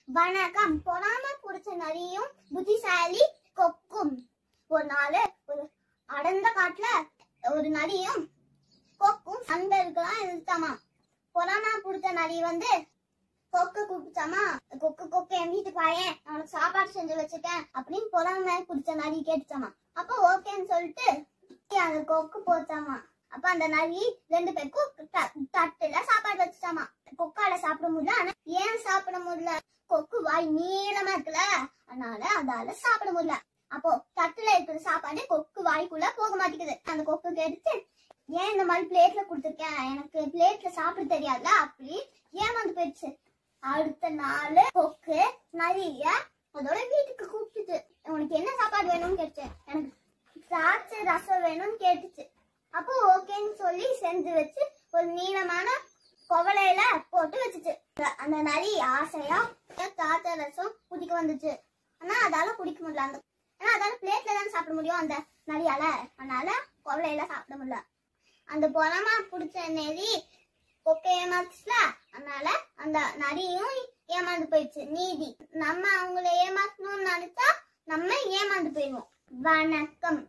வணக்கம் பொறாம புடிச்ச நரியும் புத்திசாலி கொக்கும் ஒரு நாள் ஒரு அடர்ந்த காட்டுல ஒரு நரியும் கொக்கும் சண்டை இருக்கலாம் இருக்காமா பொறாம புடிச்ச நரி வந்து கொக்கு கூப்பிச்சாமா கொக்கு கொக்கு என் வீட்டுக்கு வாயேன் நான் உனக்கு சாப்பாடு செஞ்சு வச்சுட்டேன் அப்படின்னு பொறாம புடிச்ச நரி கேட்டுச்சாமா அப்ப ஓகேன்னு சொல்லிட்டு அந்த கொக்கு போச்சாமா அப்ப அந்த நரி ரெண்டு பேருக்கும் த- தட்டுல சாப்பாடு வச்சுட்டாமா கொக்கால சாப்பிட முடியல ஆனா ஏன் சாப்பிட முடியல கொக்கு வாய் நீளமா இருக்குல்ல அதனால அதால சாப்பிட முடியல அப்போ தட்டுல இருக்கிற சாப்பாடு கொக்கு வாய்க்குள்ள போக மாட்டேங்குது அந்த கொக்கு கேட்டுச்சு ஏன் இந்த மாதிரி பிளேட்ல கொடுத்துருக்கேன் எனக்கு பிளேட்ல சாப்பிட தெரியாதுல அப்படி ஏமாந்து போயிடுச்சு அடுத்த நாள் கொக்கு நரிய அதோட வீட்டுக்கு கூப்பிட்டுச்சு உனக்கு என்ன சாப்பாடு வேணும்னு கேட்டுச்சு எனக்கு திராட்சை ரசம் வேணும்னு கேட்டுச்சு அப்போ ஓகேன்னு சொல்லி செஞ்சு வச்சு ஒரு நீளமான குவளையில போட்டு வச்சுச்சு அந்த- அந்த நரி ஆசையா திராட்சை ரசம் குடிக்க வந்துச்சு ஆனா அதால குடிக்க முடியல அந்த ஆனா அதால பிளேட்ல தான் சாப்பிட முடியும் அந்த நரியால அதனால குவளையில சாப்பிட முடியல அந்த பொறமா புடிச்ச நெறி கொக்கை ஏமாத்துச்சுல அதனால அந்த நரியும் ஏமாந்து போயிடுச்சு நீதி நம்ம அவங்கள ஏமாத்தணும்னு நினைச்சா நம்ம ஏமாந்து போயிடுவோம் வணக்கம்